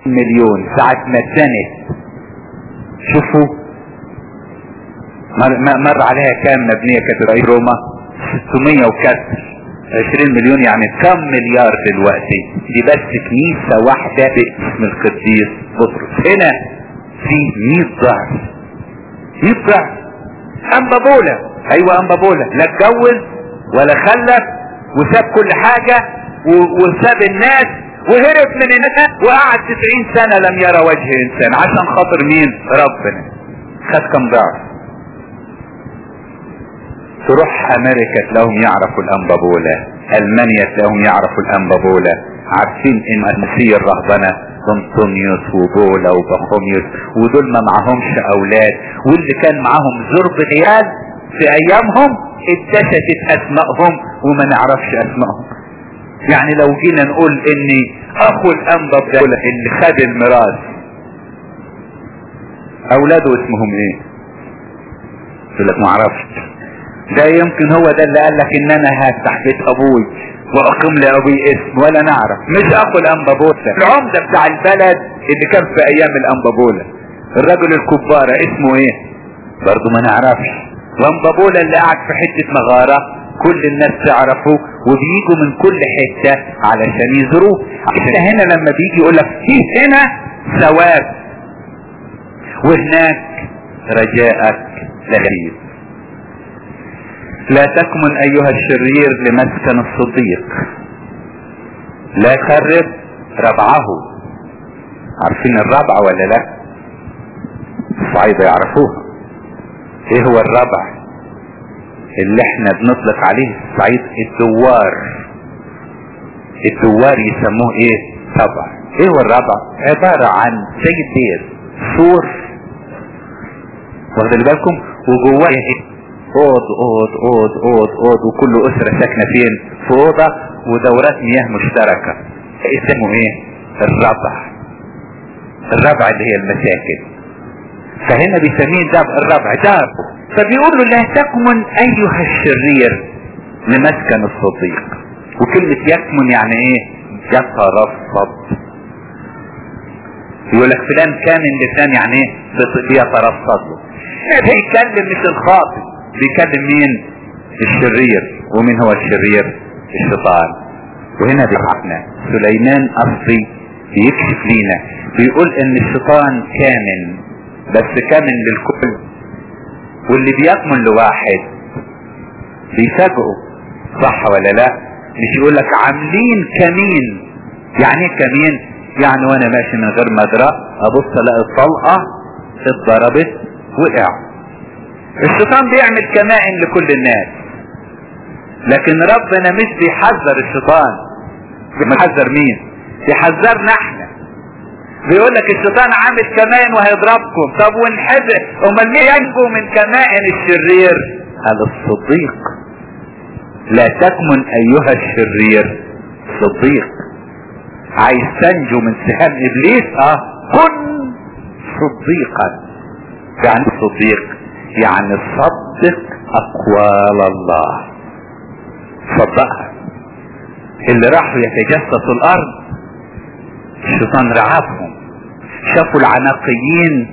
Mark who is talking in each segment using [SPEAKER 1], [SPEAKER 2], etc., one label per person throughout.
[SPEAKER 1] مليون ساعة ما اتزنت شوفوا مر, مر عليها كام مبنية كانت رئيس روما 600 وكسر 20 مليون يعني كم مليار دلوقتي دي بس كنيسة واحدة باسم القديس بطرس هنا في 100 ضعف 100 ضعف أنبابولة أيوة أنبابولة لا اتجوز ولا خلف وساب كل حاجة وساب الناس وهرب من الناس وقعد 90 سنة لم يرى وجه إنسان عشان خاطر مين ربنا خد كم ضعف تروح امريكا تلاقيهم يعرفوا الانبابولة المانيا تلاقيهم يعرفوا الانبابولة عارفين ان المسيح الرهبنة بنطونيوس وبولا وبخوميوس ودول ما معهمش اولاد واللي كان معاهم زرب عيال في ايامهم اتدشتت اسمائهم وما نعرفش اسمائهم يعني لو جينا نقول ان اخو الانبابولة اللي خد الميراث اولاده اسمهم ايه يقول لك ما اعرفش ده يمكن هو ده اللي قال لك ان انا هفتح بيت ابوي واقيم لابوي اسم ولا نعرف مش اخو الانبابولا العمدة بتاع البلد اللي كان في ايام الانبابولا الرجل الكبارة اسمه ايه برضو ما نعرفش وانبابولا اللي قاعد في حتة مغارة كل الناس تعرفه وبيجوا من كل حتة علشان يزوروه عشان هنا لما بيجي يقول لك في هنا ثواب وهناك رجاءك لغيب لا تكمن ايها الشرير لمسكن الصديق لا خرب ربعه عارفين الربع ولا لا الصعيدة يعرفوها ايه هو الربع اللي احنا بنطلق عليه الصعيد الدوار الدوار يسموه ايه طبع ايه هو الربع عبارة عن زي الدير سور واخد بالكم وجواه اوض اوض اوض اوض اوض وكل اسرة ساكنة فين في اوضة ودورات مياه مشتركة اسمه ايه الربع الربع اللي هي المساكن فهنا بيسميه ده الربع دار فبيقول له لا تكمن ايها الشرير لمسكن الصديق وكلمة يكمن يعني ايه يترصد يقول لك فلان كان اللسان يعني ايه بيترصد له بيتكلم مش الخاطئ بيكلم مين الشرير ومين هو الشرير الشيطان وهنا بيحقنا سليمان اصلي بيكشف لينا بيقول ان الشيطان كامن بس كامن للكل واللي بيكمن لواحد بيفاجئه صح ولا لا مش يقول لك عاملين كمين يعني ايه كمين يعني وانا ماشي من غير مدرة ابص الاقي الطلقة اتضربت وقع الشيطان بيعمل كمائن لكل الناس لكن ربنا مش بيحذر الشيطان بيحذر مين بيحذرنا احنا بيقول لك الشيطان عامل كمائن وهيضربكم طب وانحذر امال مين ينجو من كمائن الشرير قال الصديق لا تكمن ايها الشرير صديق عايز تنجو من سهام ابليس اه كن صديقا يعني صديق يعني صدق اقوال الله صدقها اللي راحوا يتجسسوا الارض الشيطان رعبهم شافوا العناقيين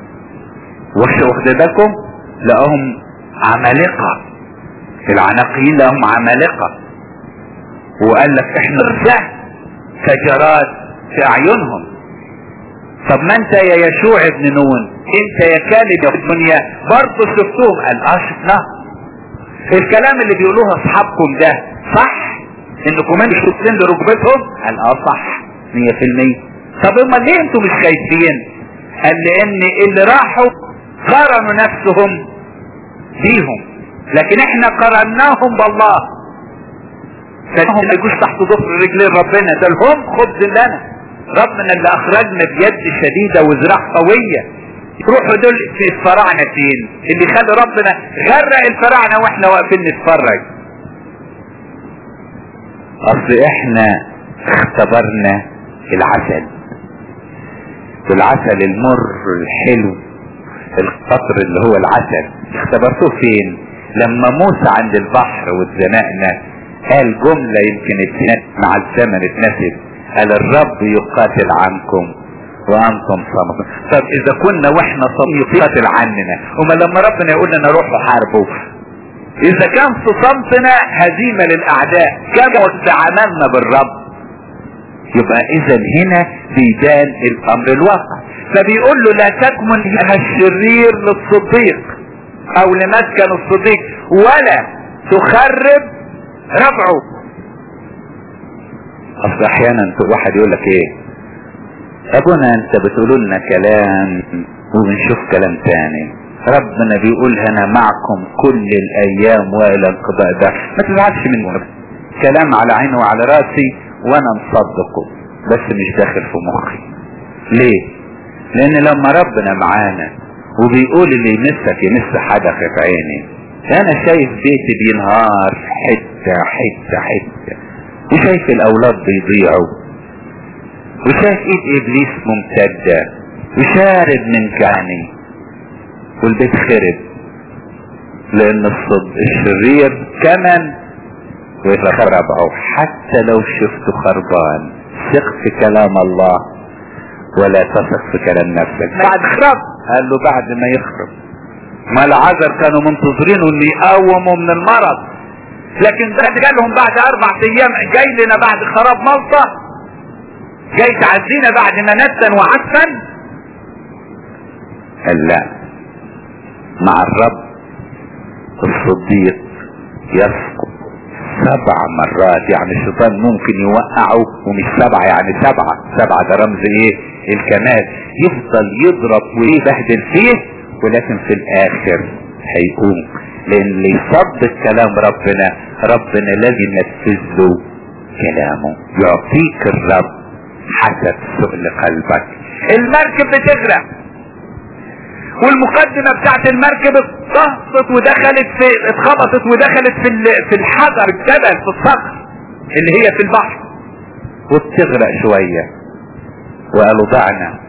[SPEAKER 1] واخد بالكم لقاهم عمالقة العناقيين لقاهم عمالقة وقال لك احنا رجع كجراد في اعينهم طب ما انت يا يشوع ابن نون انت يا كالب يا الدنيا برضه شفتوهم قال اه شفناه الكلام اللي بيقولوه اصحابكم ده صح انكم انتوا شفتين لركبتهم قال اه صح مية في المية طب امال ليه انتوا مش خايفين قال لان اللي راحوا قارنوا نفسهم بيهم لكن احنا قرناهم بالله فانهم ما يجوش تحت ضفر رجلين ربنا ده هم خبز لنا ربنا اللي اخرجنا بيد شديدة وزراع قوية روحوا دول في الفراعنة فين اللي خلى ربنا غرق الفراعنة واحنا واقفين نتفرج اصل احنا اختبرنا العسل والعسل المر الحلو القطر اللي هو العسل اختبرتوه فين لما موسى عند البحر واتزنقنا قال جملة يمكن اتنت مع الزمن اتنسب قال الرب يقاتل عنكم وانتم صمتون طب اذا كنا واحنا صمت قتل عننا وما لما ربنا يقول لنا روحوا حاربوا اذا كان في صمتنا هزيمة للاعداء كما تعاملنا بالرب يبقى اذا هنا بيبان الامر الواقع فبيقول له لا تكمن فيها الشرير للصديق او لمسكن الصديق ولا تخرب ربعه اصل احيانا واحد يقول لك ايه ابونا انت بتقولوا لنا كلام وبنشوف كلام تاني ربنا بيقول انا معكم كل الايام والى انقضاء ده ما تزعلش منه كلام على عيني وعلى راسي وانا مصدقه بس مش داخل في مخي ليه لان لما ربنا معانا وبيقول اللي يمسك يمس حدث في عيني انا شايف بيتي بينهار حتة حتة حتة وشايف الاولاد بيضيعوا وشايف ايد ابليس ممتدة وشارد من كعني والبيت خرب لان الصد الشرير كمن ويخربه حتى لو شفته خربان ثق في كلام الله ولا تثق في كلام نفسك بعد خرب قال له بعد ما يخرب ما العذر كانوا منتظرينه ان يقاوموا من المرض لكن ده قال لهم بعد اربع ايام جاي لنا بعد خراب ملطة جاي تعزينا بعد ما نتن وعفن قال لا مع الرب الصديق يسقط سبع مرات يعني الشيطان ممكن يوقعه ومش سبعة يعني سبعة سبعة ده رمز ايه الكمال يفضل يضرب ويبهدل فيه ولكن في الاخر هيقوم لان اللي يصدق كلام ربنا ربنا لازم ينفذ له كلامه يعطيك الرب حسب سؤل قلبك المركب بتغرق والمقدمة بتاعت المركب اتخبطت ودخلت في اتخبطت ودخلت في في الحجر الجبل في الصخر اللي هي في البحر وبتغرق شوية وقالوا ضعنا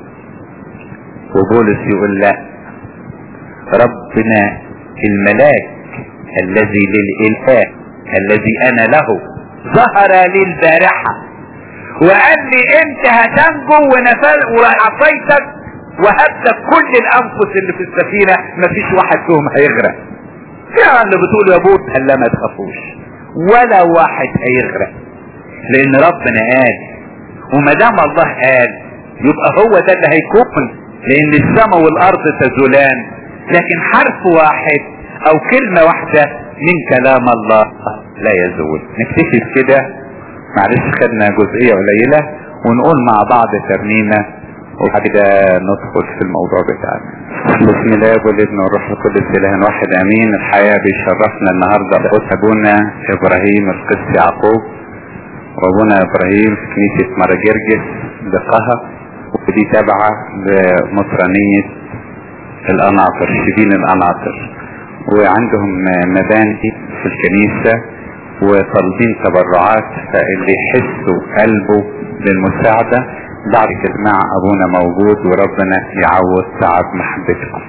[SPEAKER 1] وبولس يقول لا ربنا الملاك الذي للإله الذي أنا له ظهر لي البارحة وقال لي انت هتنجو ونفل وعصيتك وهبتك كل الانفس اللي في السفينة مفيش واحد فيهم هيغرق يعني اللي بتقول يا بوت قال لا ما تخافوش ولا واحد هيغرق لان ربنا قال وما دام الله قال يبقى هو ده اللي هيكون لان السماء والارض تزولان لكن حرف واحد او كلمة واحدة من كلام الله لا يزول نكتفي كده معلش خدنا جزئية قليلة ونقول مع بعض ترنيمة وبعد كده ندخل في الموضوع بتاعنا بسم الله والابن والروح القدس اله واحد امين الحقيقه بيشرفنا النهارده قدس ابونا ابراهيم القس يعقوب وابونا ابراهيم في كنيسه مراجرجس بقها ودي تابعه لمطرانيه القناطر شبين القناطر وعندهم مباني في الكنيسه وطالبين تبرعات فاللي يحسوا قلبه للمساعده بعد اجتماع ابونا موجود وربنا يعوض تعب محبتكم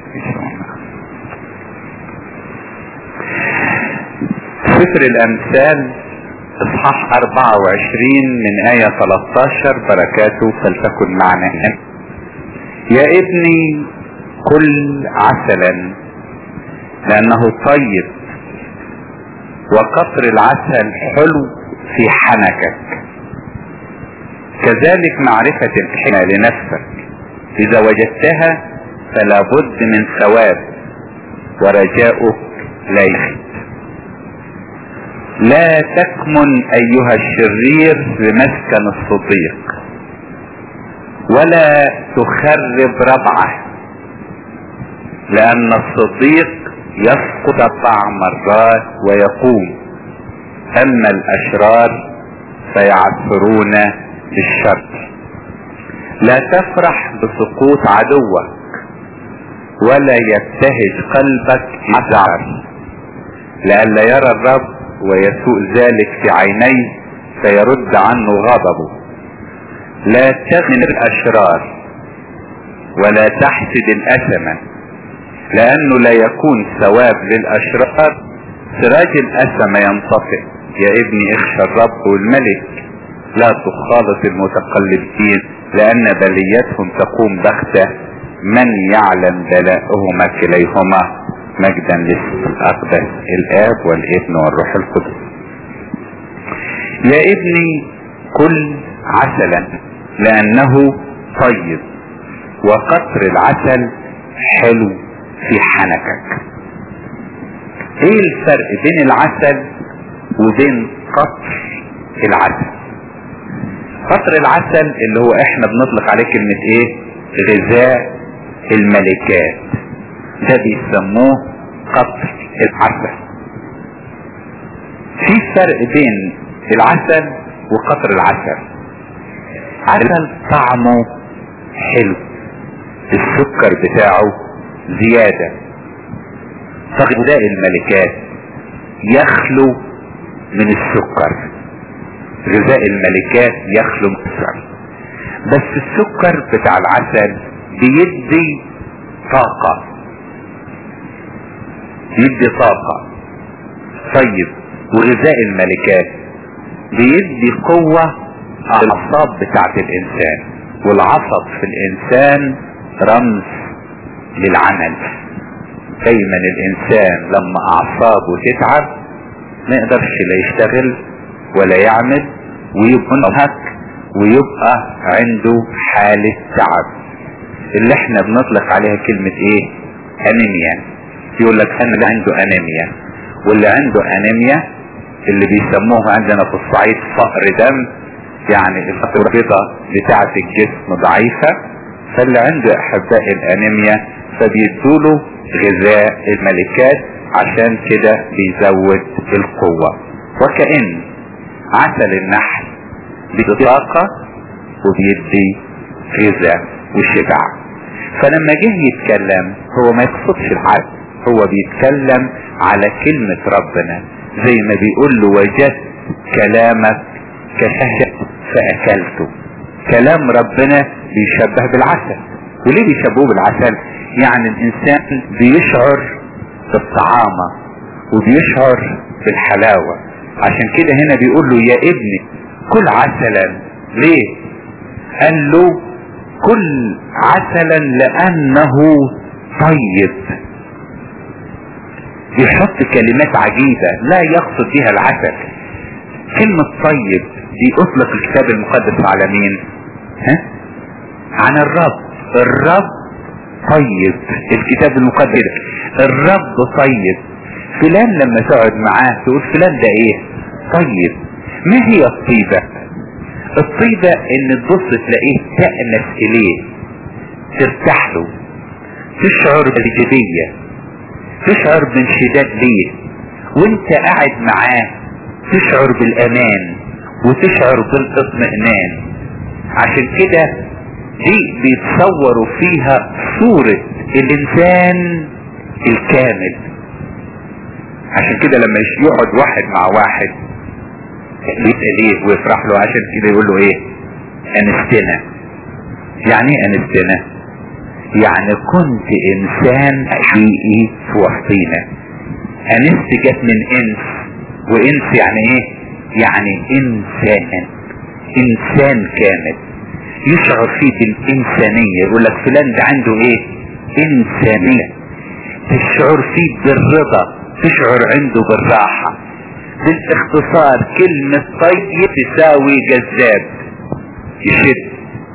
[SPEAKER 1] سفر الامثال اصحاح 24 من آية 13 بركاته فلتكن معنا يا ابني كل عسلا لانه طيب وقطر العسل حلو في حنكك كذلك معرفة الحكمة لنفسك إذا وجدتها فلا بد من ثواب ورجاؤك لا يخيب لا تكمن أيها الشرير بمسكن الصديق ولا تخرب ربعه لأن الصديق يسقط أربع مرات ويقوم أما الأشرار فيعثرون بالشر لا تفرح بسقوط عدوك ولا يبتهج قلبك مزعر لئلا يرى الرب ويسوء ذلك في عينيه فيرد عنه غضبه لا تغن الاشرار ولا تحسد الأثمة لانه لا يكون ثواب للاشرار سراج الأثمة ينطفئ يا ابني اخشى الرب والملك لا تخالط المتقلبين لان بليتهم تقوم بغتة من يعلم بلاؤهما كليهما مجدا للأقدس الآب والابن والروح القدس يا ابني كل عسلا لأنه طيب وقطر العسل حلو في حنكك ايه الفرق بين العسل وبين قطر العسل قطر العسل اللي هو احنا بنطلق عليه كلمة ايه غذاء الملكات ده بيسموه قطر العسل في فرق بين العسل وقطر العسل عسل طعمه حلو السكر بتاعه زيادة فغذاء الملكات يخلو من السكر غذاء الملكات يخلو من السكر بس السكر بتاع العسل بيدي طاقة بيدي طاقة طيب وغذاء الملكات بيدي قوة على الاعصاب بتاعت الانسان والعصب في الانسان رمز للعمل دايما الانسان لما اعصابه تتعب ما يقدرش لا يشتغل ولا يعمل ويبقى منهك ويبقى عنده حالة تعب اللي احنا بنطلق عليها كلمة ايه انيميا يقول لك انا اللي عنده انيميا واللي عنده انيميا اللي بيسموه عندنا في الصعيد فقر دم يعني الفقرة بتاعة الجسم ضعيفة فاللي عنده احباء الانيميا فبيدوله غذاء الملكات عشان كده بيزود القوة وكأن عسل النحل بيدي طاقة وبيدي غذاء وشبع فلما جه يتكلم هو ما يقصدش العسل هو بيتكلم على كلمة ربنا زي ما بيقول له وجدت كلامك كشهد فأكلته كلام ربنا بيشبه بالعسل وليه بيشبهوه بالعسل يعني الانسان بيشعر بالطعامة وبيشعر بالحلاوة عشان كده هنا بيقول له يا ابني كل عسلا ليه قال له كل عسلا لانه طيب بيحط كلمات عجيبة لا يقصد بها العسل كلمة طيب دي اطلق الكتاب المقدس على مين ها عن الرب الرب طيب الكتاب المقدس الرب طيب فلان لما تقعد معاه تقول فلان ده ايه طيب ما هي الطيبة الطيبة ان تبص تلاقيه تأنس اليه ترتاح له تشعر بالجدية تشعر بانشداد ليه وانت قاعد معاه تشعر بالامان وتشعر بالاطمئنان عشان كده دي بيتصوروا فيها صورة الانسان الكامل عشان كده لما يقعد واحد مع واحد يسأل ايه ويفرح له عشان كده يقول له ايه انستنا يعني ايه انستنا يعني كنت انسان حقيقي في وسطينا انست جت من انس وانس يعني ايه يعني انسان انسان كامل يشعر فيه بالانسانية يقول لك فلان ده عنده ايه انسانية تشعر فيه بالرضا تشعر عنده بالراحة بالاختصار كلمة طيب تساوي جذاب يشد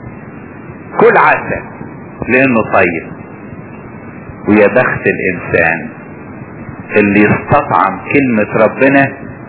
[SPEAKER 1] كل عسل لانه طيب ويا بخت الانسان اللي يستطعم كلمة ربنا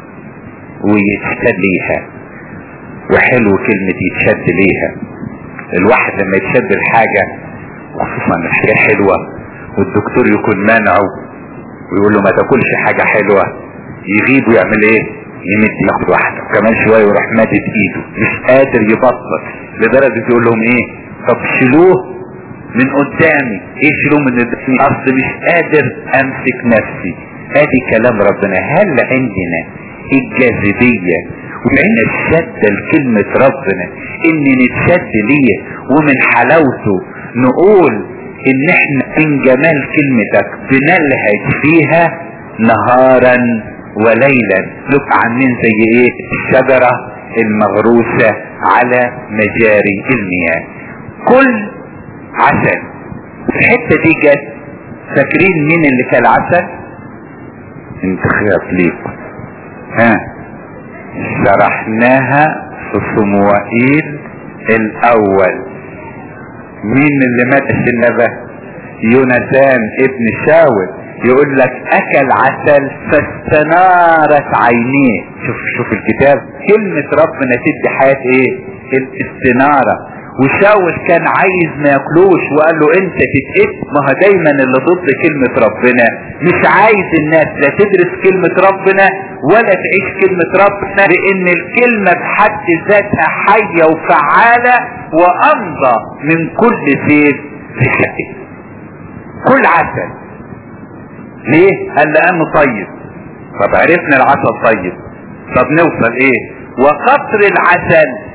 [SPEAKER 1] ويتشد ليها وحلو كلمة يتشد ليها الواحد لما يتشد الحاجة خصوصا الحاجة حلوة والدكتور يكون مانعه ويقول له ما تاكلش حاجة حلوة يغيب ويعمل ايه يمد ياخد واحدة وكمان شوية ويروح مادد ايده مش قادر يبطل لدرجة يقول لهم ايه طب شيلوه من قدامي ايه شيلوه من قدامي اصل مش قادر امسك نفسي ادي كلام ربنا هل عندنا الجاذبية وعندنا الشدة لكلمة ربنا ان نتشد ليه ومن حلاوته نقول ان احنا من جمال كلمتك بنلهج فيها نهارا وليلا نبقى عاملين زي ايه الشجرة المغروسة على مجاري المياه كل عسل الحتة دي جت فاكرين مين اللي كان عسل انت خيط ليكم ها شرحناها في صموئيل الاول مين اللي مات النبه يونسان ابن شاول يقول لك اكل عسل فاستنارت عينيه شوف شوف الكتاب كلمة ربنا تدي حياة ايه الاستنارة وشاول كان عايز ما ياكلوش وقال له انت تتقت ما هو دايما اللي ضد كلمة ربنا مش عايز الناس لا تدرس كلمة ربنا ولا تعيش كلمة ربنا لان الكلمة بحد ذاتها حية وفعالة وامضى من كل سيف في حياتك كل عسل ليه قال لانه طيب طب عرفنا العسل طيب طب نوصل ايه وقطر العسل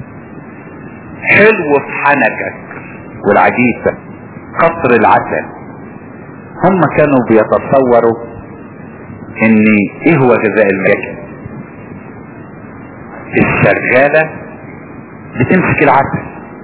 [SPEAKER 1] حلو في حنكك والعجيب قطر العسل هم كانوا بيتصوروا ان ايه هو غذاء الملك الشغالة بتمسك العسل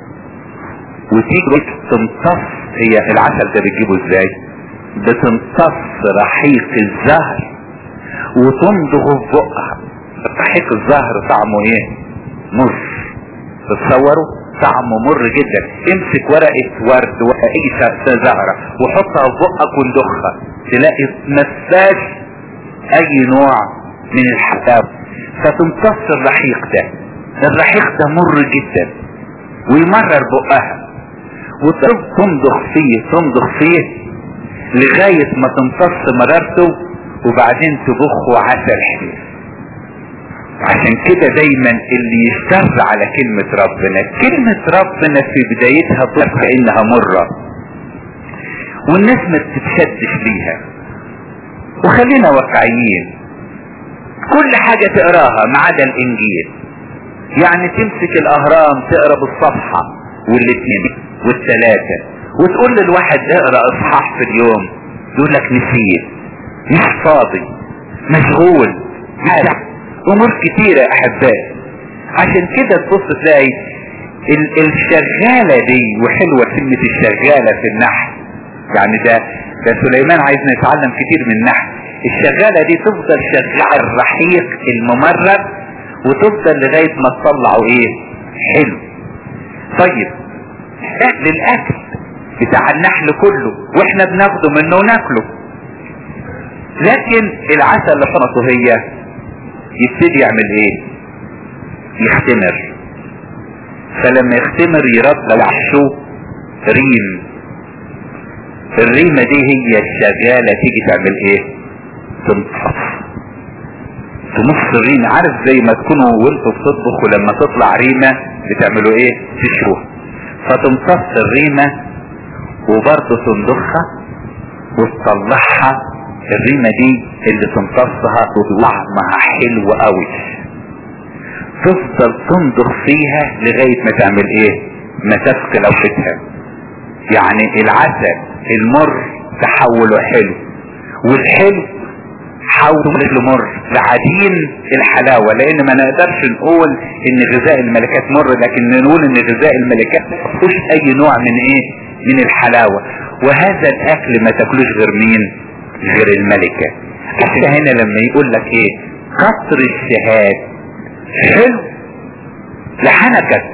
[SPEAKER 1] وتيجي تمتص هي العسل ده بتجيبه ازاي بتمتص رحيق الزهر وتمضغه في بقها رحيق الزهر طعمه ايه مر تتصوروا طعمه مر جدا امسك ورقة ورد واي زهرة وحطها في بقك وندخها تلاقي مفاش اي نوع من الحلاوة فتمتص الرحيق ده الرحيق ده مر جدا ويمرر بقها وتمضغ فيه تمضغ فيه لغاية ما تمتص مرارته وبعدين تبخه عسل حلو عشان كده دايما اللي يستهزى على كلمة ربنا كلمة ربنا في بدايتها تظهر كأنها مرة والناس ما تتشدش بيها وخلينا واقعيين كل حاجة تقراها ما عدا الانجيل يعني تمسك الاهرام تقرا بالصفحة والاثنين والثلاثة وتقول للواحد اقرا اصحاح في اليوم يقول لك نسيت مش فاضي مشغول مالك امور كتيرة يا احبائي عشان كده تبص تلاقي الشغالة دي وحلوة كلمة الشغالة في النحل يعني ده ده سليمان عايز نتعلم كتير من النحل الشغالة دي تفضل شغالة الرحيق الممرر وتفضل لغاية ما تطلعه ايه حلو طيب للاكل بتاع النحل كله واحنا بناخده منه وناكله لكن العسل اللي حطته هي يبتدي يعمل ايه يختمر فلما يختمر يرد لعشه ريم الريمة دي هي الشغالة تيجي تعمل ايه تمتص تمص الريمة عارف زي ما تكونوا وانتوا بتطبخوا لما تطلع ريمة بتعملوا ايه تشوها فتمتص الريمة وبرضه تنضخها وتطلعها الريمة دي اللي تمتصها وطعمها حلو قوي تفضل تنضخ فيها لغاية ما تعمل ايه ما تثقل اوفتها يعني العسل المر تحوله حلو والحلو حوله لمر لعدين الحلاوة لان ما نقدرش نقول ان غذاء الملكات مر لكن نقول ان غذاء الملكات مفيش اي نوع من ايه من الحلاوة وهذا الاكل ما تاكلوش غير مين غير الملكة عشان هنا لما يقول لك ايه قطر الشهاد حلو لحنكك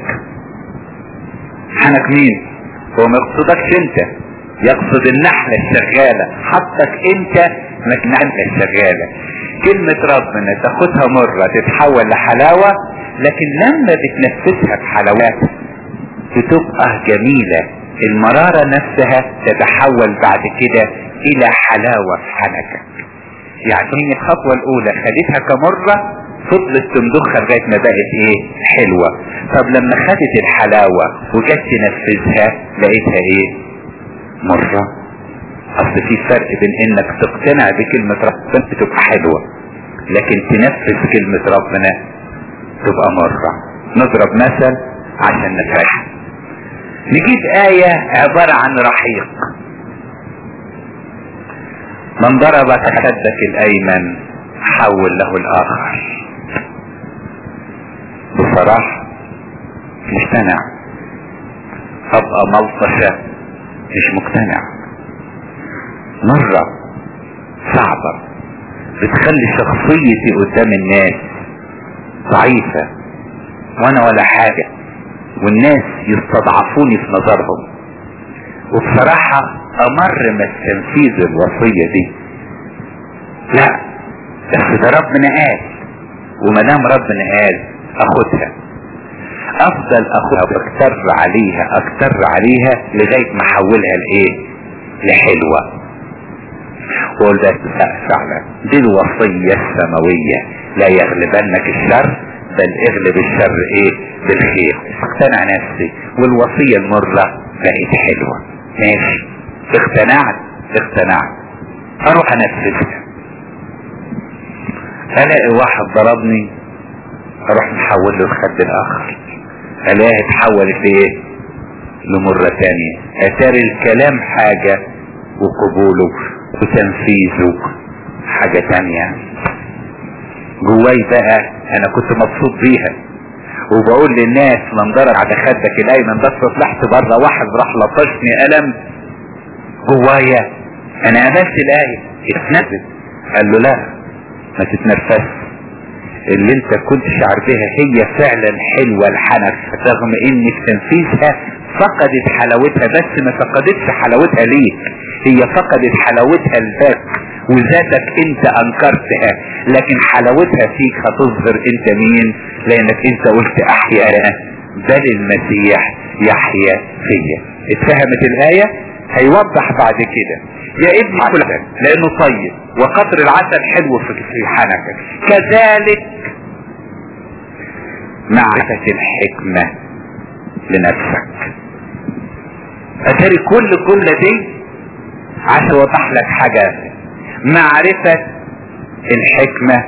[SPEAKER 1] حنك مين هو ما يقصدكش انت يقصد النحلة الشغالة حطك انت لكن انت الشغالة كلمة ربنا تاخدها مرة تتحول لحلاوة لكن لما بتنفسها بحلاوات بتبقى جميلة المرارة نفسها تتحول بعد كده الى حلاوة في حنكك يعني هي الخطوة الاولى خدتها كمرة فضلت تمضخها لغاية ما بقت ايه حلوة طب لما خدت الحلاوة وجت تنفذها لقيتها ايه مرة اصل في فرق بين انك تقتنع بكلمة ربنا تبقى حلوة لكن تنفذ كلمة ربنا تبقى مرة نضرب مثل عشان نفهم نجيب آية عبارة عن رحيق من ضرب خدك الايمن حول له الاخر بصراحة مقتنع ابقى ملطشة مش مقتنع مرة صعبة بتخلي شخصيتي قدام الناس ضعيفة وانا ولا حاجة والناس يستضعفوني في نظرهم وبصراحة امر ما تنفيذ الوصية دي لا بس ده ربنا قال وما دام ربنا قال اخدها افضل اخدها واكتر عليها اكتر عليها لغاية ما احولها لايه لحلوة قول بس فعلا دي الوصية السماوية لا يغلبنك الشر بل اغلب الشر ايه بالخير اقتنع نفسي والوصية المرة بقت حلوة ماشي اقتنعت اقتنعت اروح انفذها الاقي واحد ضربني اروح محول له الخد الاخر الاقيها اتحولت لايه لمرة تانية اتاري الكلام حاجة وقبوله وتنفيذه حاجة تانية جواي بقى انا كنت مبسوط بيها وبقول للناس من ضرب على خدك الايمن بس طلعت بره واحد راح لطشني قلم جوايا انا قابلت الايه اتنفذ قال له لا ما تتنفس اللي انت كنت شعر بها هي فعلا حلوة الحنف رغم ان في تنفيذها فقدت حلاوتها بس ما فقدتش حلاوتها ليك هي فقدت حلاوتها لذاتك وذاتك انت انكرتها لكن حلاوتها فيك هتظهر انت مين لانك انت قلت احيا بل المسيح يحيا فيا اتفهمت الايه هيوضح بعد كده يا ابني كلك لانه طيب وقطر العسل حلو في حنكك كذلك معرفة الحكمة لنفسك اتاري كل كل دي عشان اوضح لك حاجة معرفة الحكمة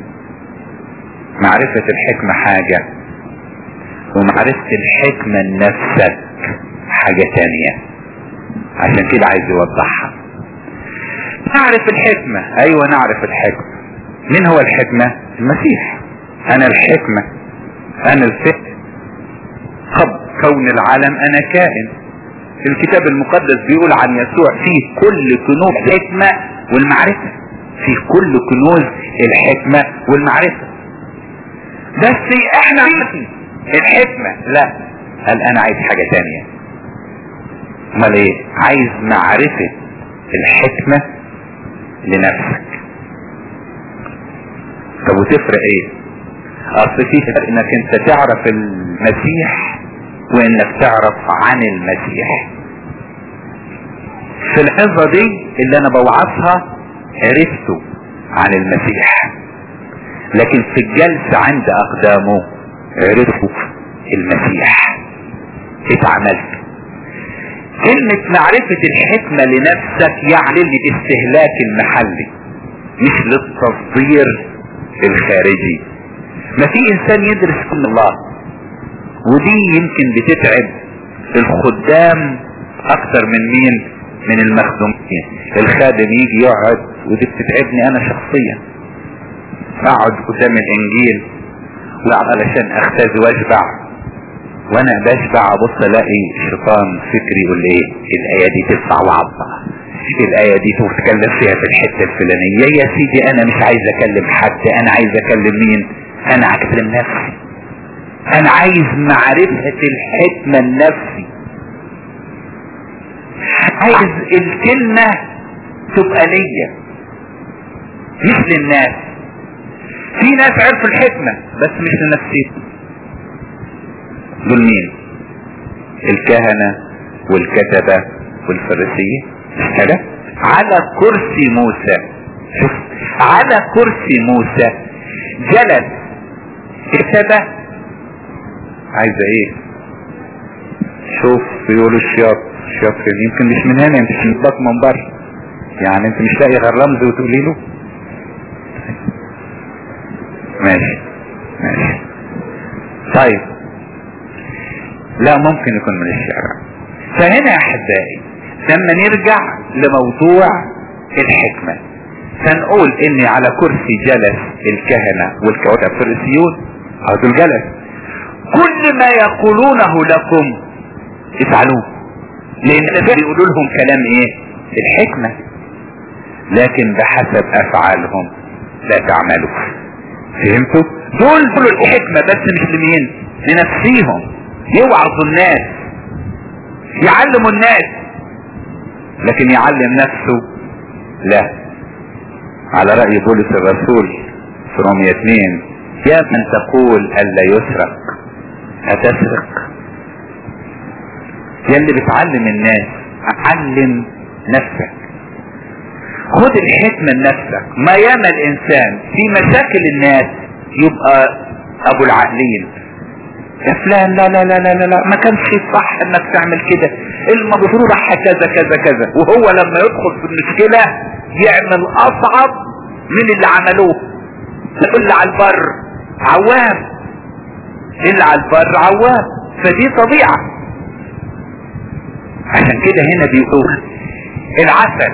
[SPEAKER 1] معرفة الحكمة حاجة ومعرفة الحكمة لنفسك حاجة تانية عشان كده عايز يوضحها نعرف الحكمة ايوه نعرف الحكمة مين هو الحكمة المسيح انا الحكمة انا الفكر قبل كون العالم انا كائن الكتاب المقدس بيقول عن يسوع فيه كل كنوز الحكمة والمعرفة فيه كل كنوز الحكمة والمعرفة بس احنا عايزين الحكمة لا قال انا عايز حاجة تانية امال ايه عايز معرفة الحكمة لنفسك طب وتفرق ايه اصل في فرق انك انت تعرف المسيح وانك تعرف عن المسيح في الحظة دي اللي انا بوعظها عرفته عن المسيح لكن في الجلسة عند اقدامه عرفوا المسيح اتعملت كلمة معرفة الحكمة لنفسك يعني للاستهلاك المحلي مش للتصدير الخارجي ما في انسان يدرس كل الله ودي يمكن بتتعب الخدام اكتر من مين من المخدومين الخادم يجي يقعد ودي بتتعبني انا شخصيا اقعد قدام الانجيل علشان اختزي واشبع وانا بشبع ابص الاقي شيطان فكري يقول ايه الايه دي تدفع وعظة الايه دي تتكلم فيها في الحته الفلانيه يا سيدي انا مش عايز اكلم حد انا عايز اكلم مين انا اكلم نفسي انا عايز معرفة الحكمة النفسي عايز الكلمة تبقى ليا مش للناس في ناس عرفوا الحكمة بس مش لنفسيهم دول مين الكهنة والكتبة والفريسية مش كده على كرسي موسى شوف على كرسي موسى جلس كتبة عايزة ايه شوف بيقولوا الشياط الشياطين يمكن مش من هنا انت مش من بره يعني انت مش لاقي غير رمز وتقولي له ماشي ماشي طيب لا ممكن يكون من الشارع فهنا يا احبائي لما نرجع لموضوع الحكمة فنقول اني على كرسي جلس الكهنة والكواتب الفريسيون او دول جلس كل ما يقولونه لكم يفعلوه لان الناس بيقولوا لهم كلام ايه الحكمة لكن بحسب افعالهم لا تعملوا فهمتوا دول دول الحكمة بس مش لمين لنفسيهم يوعظوا الناس يعلموا الناس لكن يعلم نفسه لا على رأي بولس الرسول في رومية 2 يا من تقول ألا يسرق أتسرق يا اللي بتعلم الناس علم نفسك خد الحكمة لنفسك ما ياما الإنسان في مشاكل الناس يبقى أبو العقلين يا فلان لا لا لا لا لا, لا ما كانش صح انك تعمل كده المفروض كذا كذا كذا وهو لما يدخل في المشكلة يعمل اصعب من اللي عملوه اللي على البر عوام اللي على البر عوام فدي طبيعة عشان كده هنا بيقول العسل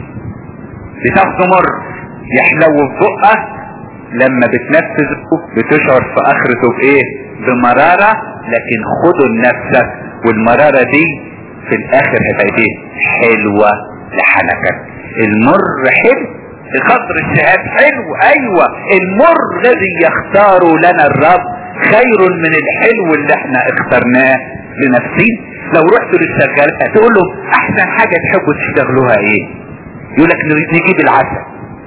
[SPEAKER 1] بتاخده مر يحلو في بقك لما بتنفذه بتشعر في اخرته بايه بمرارة لكن خده لنفسك والمرارة دي في الاخر هتبقى ايه حلوة لحنكك المر حلو الخضر الشهاد حلو ايوه المر الذي يختاره لنا الرب خير من الحلو اللي احنا اخترناه لنفسين لو رحتوا للشغال هتقول له احسن حاجة تحبوا تشتغلوها ايه يقول لك نجيب العسل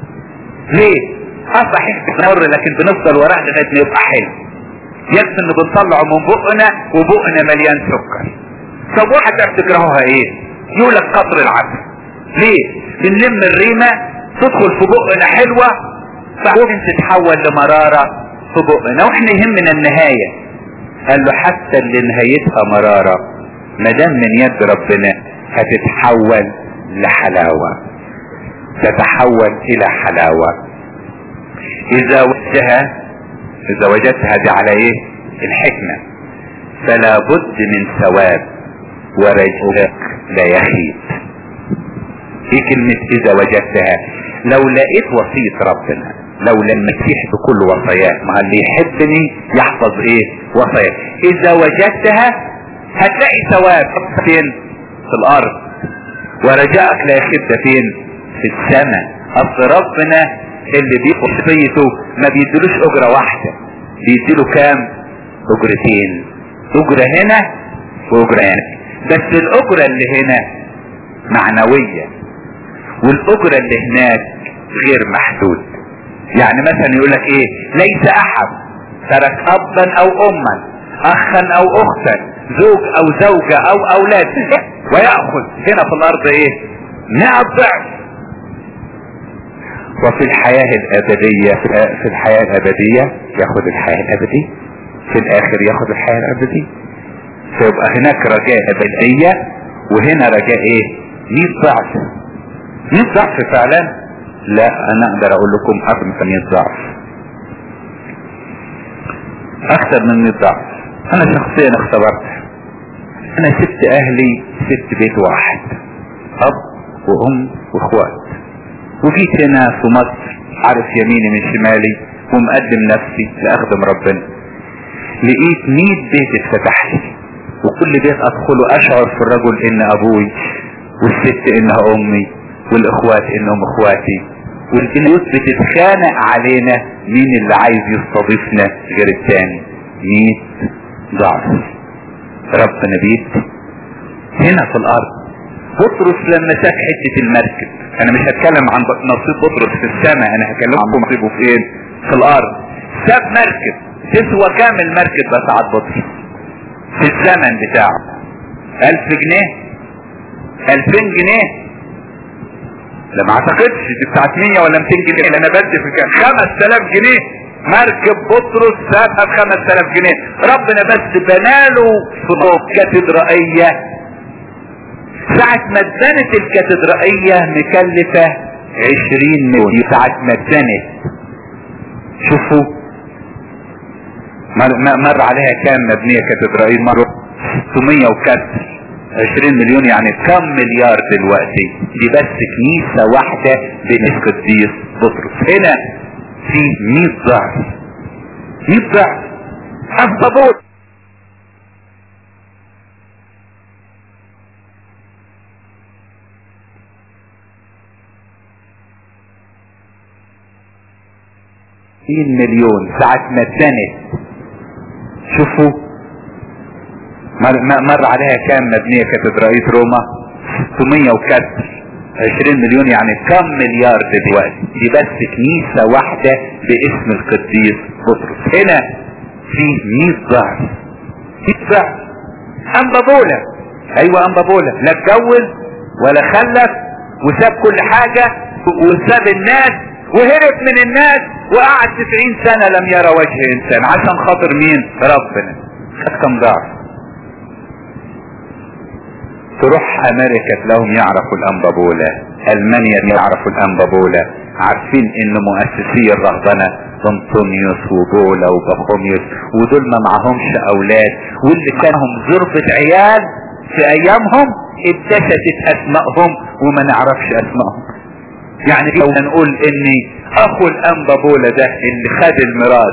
[SPEAKER 1] ليه اه صحيح مر لكن بنفضل وراه لغايه ما يبقى حلو يكفي ان بنطلعه من بقنا وبقنا مليان سكر طب واحد تكرهوها ايه يقول لك قطر العسل ليه بنلم الريمه تدخل في بقنا حلوه فممكن تتحول لمراره في بقنا واحنا يهمنا النهايه قال له حتى اللي نهايتها مراره ما دام من يد ربنا هتتحول لحلاوه تتحول الى حلاوه اذا وجدتها اذا وجدتها دي على ايه الحكمة فلا بد من ثواب ورجلك لا يخيب ايه كلمة اذا وجدتها لو لقيت وصية ربنا لو لم المسيح بكل وصاياه ما اللي يحبني يحفظ ايه وصاياه اذا وجدتها هتلاقي ثواب فين في الارض ورجائك لا يخيب فين في السماء اصل ربنا اللي بيقف وصيته ما بيدلوش اجرة واحدة بيديله كام اجرتين اجرة هنا واجرة هنا بس الاجرة اللي هنا معنوية والاجرة اللي هناك غير محدود يعني مثلا يقول لك ايه ليس احد ترك ابا او اما اخا او اختا زوج او زوجة او اولاد ويأخذ هنا في الارض ايه مئة ضعف وفي الحياة الابدية في الحياة الابدية ياخد الحياة الابدية في الاخر ياخد الحياة الابدية فيبقى هناك رجاء ابدية وهنا رجاء ايه 100 ضعف 100 ضعف فعلا لا انا اقدر اقول لكم اكثر من 100 ضعف اكثر من 100 ضعف انا شخصيا اختبرت انا سبت اهلي سبت بيت واحد اب وام واخوات وجيت هنا في مصر عارف يميني من شمالي ومقدم نفسي لاخدم ربنا لقيت 100 بيت اتفتح لي وكل بيت ادخله اشعر في الرجل ان ابوي والست انها امي والاخوات انهم اخواتي والبيوت بتتخانق علينا مين اللي عايز يستضيفنا غير التاني 100 ضعف ربنا بيدي هنا في الارض بطرس لما ساب حتة المركب انا مش هتكلم عن نصيب بطرس في السماء انا هكلم عن نصيبه في ايه في الارض ساب مركب تسوى كام المركب بتاعت بطرس في الزمن بتاعه الف جنيه الفين جنيه لا ما اعتقدش دي بتاعت 100 ولا 200 جنيه انا بدي في كام 5000 جنيه مركب بطرس سابها ب 5000 جنيه ربنا بس بناله في كاتدرائيه ساعة ما اتبنت الكاتدرائية مكلفة 20 مليون ساعة ما اتبنت شوفوا مر, مر عليها كام مبنية كاتدرائية مر 600 وكسر 20 مليون يعني كم مليار دلوقتي دي بس كنيسة واحدة باسم قديس بطرس هنا في 100 ضعف 100 ضعف الضبوط مليون ساعة ما اتبنت شوفوا مر, مر عليها كام مبنية كاتدرائية روما 600 وكسر 20 مليون يعني كم مليار دلوقتي دي بس كنيسة واحدة باسم القديس بطرس هنا في 100 ضعف 100 ضعف امبابولا ايوه امبابولا لا اتجوز ولا خلف وساب كل حاجة وساب الناس وهرب من الناس وقعد 90 سنة لم يرى وجه انسان عشان خاطر مين ربنا خد كم ضعف تروح امريكا تلاقيهم يعرفوا الانبابولا المانيا يعرفوا الانبابولا عارفين ان مؤسسي الرهبنه انطونيوس وبولا وبخوميوس ودول ما معهمش اولاد واللي كانهم زربة عيال في ايامهم اتدشتت اسمائهم وما نعرفش اسمائهم يعني لو نقول ان اخو الانبابولا ده اللي خد الميراث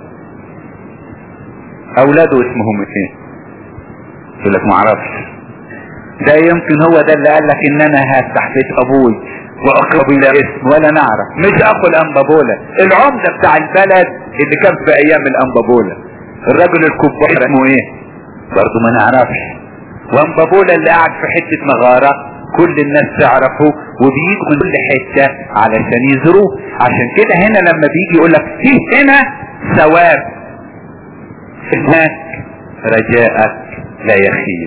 [SPEAKER 1] اولاده اسمهم ايه يقول لك ما اعرفش ده يمكن هو ده اللي قال لك ان انا هفتح بيت ابوي واقرب الى اسم ولا نعرف مش اخو الانبابولا العمدة بتاع البلد اللي كان في ايام الانبابولا الراجل الكبار اسمه ايه برضه ما نعرفش وانبابولا اللي قاعد في حتة مغارة كل الناس تعرفه وبيجوا من كل حتة علشان يزوروه عشان كده هنا لما بيجي يقول لك فيه هنا ثواب هناك رجاءك لا يخيب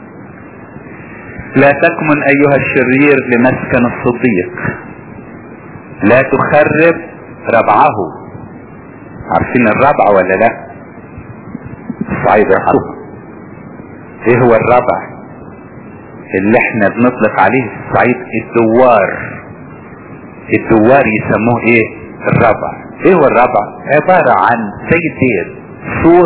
[SPEAKER 1] لا تكمن ايها الشرير لمسكن الصديق لا تخرب ربعه عارفين الربع ولا لا الصعيد يعرفوها ايه هو الربع اللي احنا بنطلق عليه في الصعيد الدوار الدوار يسموه ايه الربع ايه هو الربع عبارة عن زي دير سور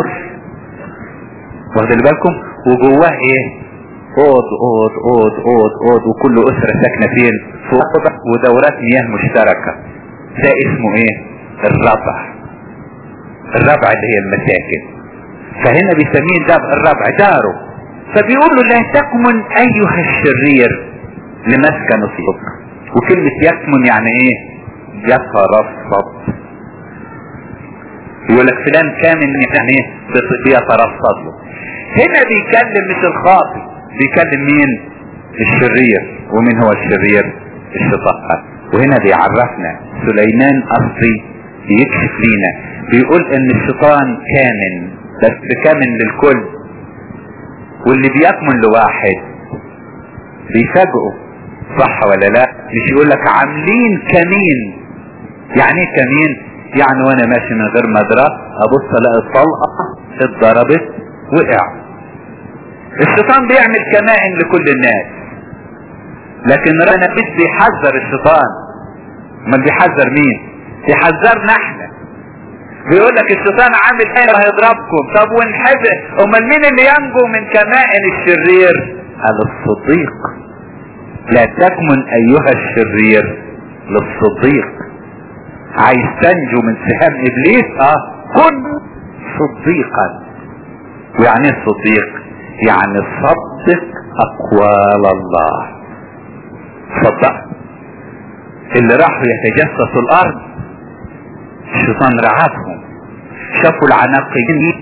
[SPEAKER 1] واخد بالكم وجواه ايه اوض اوض اوض اوض اوض وكل اسرة ساكنة فين في اوضة ودورات مياه مشتركة ده اسمه ايه الربع الربع اللي هي المساكن فهنا بيسميه ده الربع داره فبيقول له لا تكمن ايها الشرير لمسكن الصدق وكلمة يكمن يعني ايه يترصد يقول لك فلان كامن يعني ايه بيترصد له هنا بيكلم مش الخاطئ بيكلم مين الشرير ومين هو الشرير الشيطان وهنا بيعرفنا سليمان اصلي بيكشف لينا بيقول ان الشيطان كامن بس كامن للكل واللي بيكمن لواحد بيفاجئه صح ولا لا مش يقول لك عاملين كمين يعني ايه كمين يعني وانا ماشي من غير مدرة ابص الاقي الطلقة اتضربت وقع الشيطان بيعمل كمائن لكل الناس لكن ربنا مش بيحذر الشيطان امال بيحذر مين بيحذرنا احنا بيقول لك الشيطان عامل ايه هيضربكم طب ونحب امال مين اللي ينجو من كمائن الشرير قال الصديق لا تكمن ايها الشرير للصديق عايز تنجو من سهام ابليس اه كن صديقا ويعني ايه الصديق يعني صدق اقوال الله صدق اللي راحوا يتجسسوا الارض الشيطان رعبهم شافوا العناقيين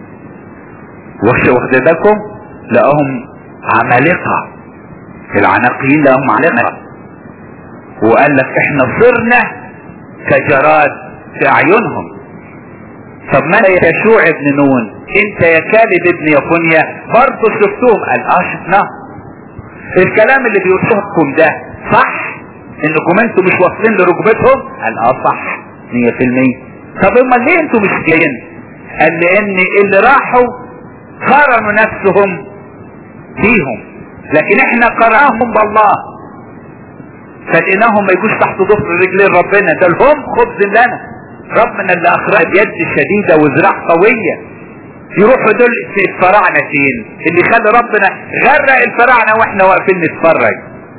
[SPEAKER 1] واخد بالكم لقاهم عمالقة العناقيين لقاهم عمالقة وقال لك احنا صرنا كجراد في اعينهم طب ما يشوع ابن نون انت يا كالب ابن يفونيا برضه شفتهم قال اه شفناه الكلام اللي بيوصفكم ده صح انكم انتم مش واصلين لركبتهم قال اه صح مية في المية طب امال ليه انتم مش جايين قال لان اللي راحوا قارنوا نفسهم فيهم لكن احنا قرناهم بالله فلقيناهم ما يجوش تحت ضفر رجلين ربنا ده هم خبز لنا ربنا اللي اخرج بيد شديدة وزراع قوية يروحوا دول في الفراعنة فين اللي خلى ربنا غرق الفراعنة واحنا واقفين نتفرج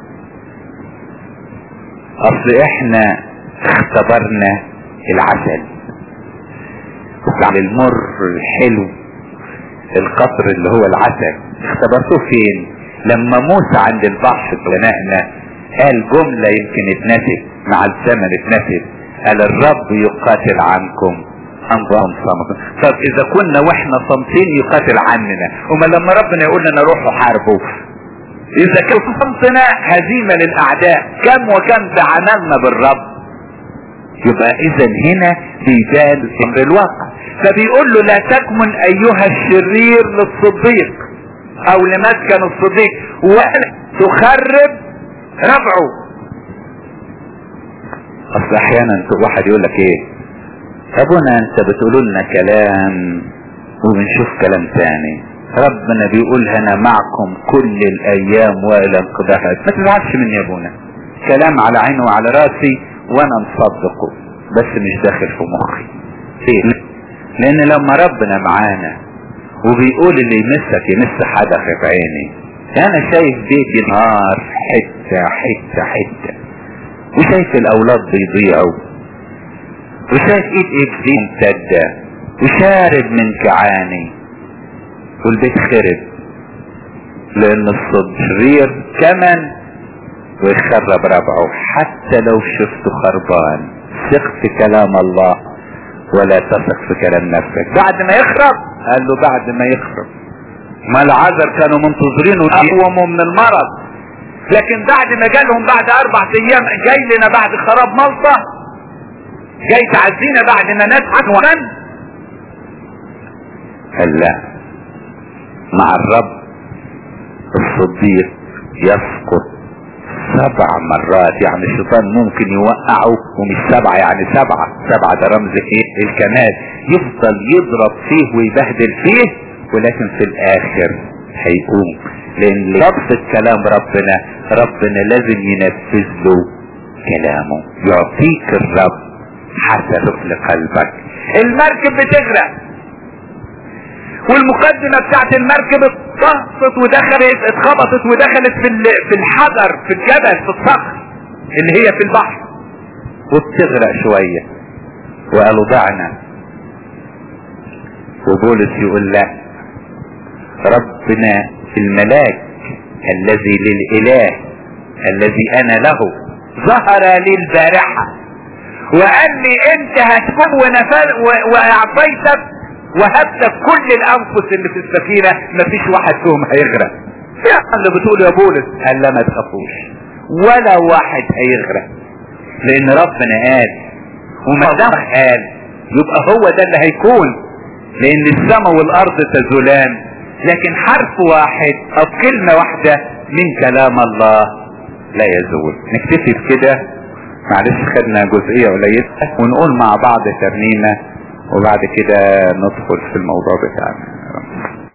[SPEAKER 1] اصل احنا اختبرنا العسل على المر الحلو القطر اللي هو العسل اختبرتوه فين لما موسى عند البحر بنائنا قال جملة يمكن اتنسب مع الزمن اتنسب قال الرب يقاتل عنكم انتم صمتون طب اذا كنا واحنا صامتين يقاتل عننا وما لما ربنا يقول لنا روحوا حاربوا اذا كان صمتنا هزيمة للاعداء كم وكم تعاملنا بالرب يبقى اذا هنا بيبان امر الواقع فبيقول له لا تكمن ايها الشرير للصديق او لمسكن الصديق ولا تخرب ربعه اصل احيانا واحد يقول لك ايه ابونا انت بتقولوا لنا كلام وبنشوف كلام تاني ربنا بيقول انا معكم كل الايام والى انقضاء ما تزعلش مني يا ابونا كلام على عيني وعلى راسي وانا مصدقه بس مش داخل في مخي ليه لان لما ربنا معانا وبيقول اللي يمسك يمس حدث في عيني انا شايف بيت نهار حتة حتة حتة وشايف الاولاد بيضيعوا وشايف ايد ابني ممتدة وشارب من كعاني والبيت خرب لان الصدرير كمن ويخرب ربعه حتى لو شفته خربان ثق في كلام الله ولا تثق في كلام نفسك بعد ما يخرب قال له بعد ما يخرب ما العذر كانوا منتظرينه اقوموا من المرض لكن بعد ما جالهم بعد اربع ايام جاي لنا بعد خراب ملطة جاي تعزينا بعد ما نسعد ومن قال لا مع الرب الصديق يسقط سبع مرات يعني الشيطان ممكن يوقعه ومش سبعة يعني سبعة سبعة ده رمز ايه الكمال يفضل يضرب فيه ويبهدل فيه ولكن في الاخر هيقوم لان لفظ كلام ربنا ربنا لازم ينفذ له كلامه يعطيك الرب حسب لقلبك المركب بتغرق والمقدمة بتاعت المركب اتطهطت ودخلت اتخبطت ودخلت في في الحجر في الجبل في الصخر اللي هي في البحر وبتغرق شوية وقالوا ضعنا وبولس يقول لا ربنا الملاك الذي للإله الذي أنا له ظهر لي البارحة وقال لي انت هتكون واعطيتك وهبتك كل الانفس اللي في السفينة مفيش واحد فيهم هيغرق يا اللي بتقول يا بولس قال لا ما تخافوش ولا واحد هيغرق لان ربنا قال وما دام قال يبقى هو ده اللي هيكون لان السماء والارض تزولان لكن حرف واحد او كلمة واحدة من كلام الله لا يزول نكتفي بكده معلش خدنا جزئية قليلة ونقول مع بعض ترنيمة وبعد كده ندخل في الموضوع بتاعنا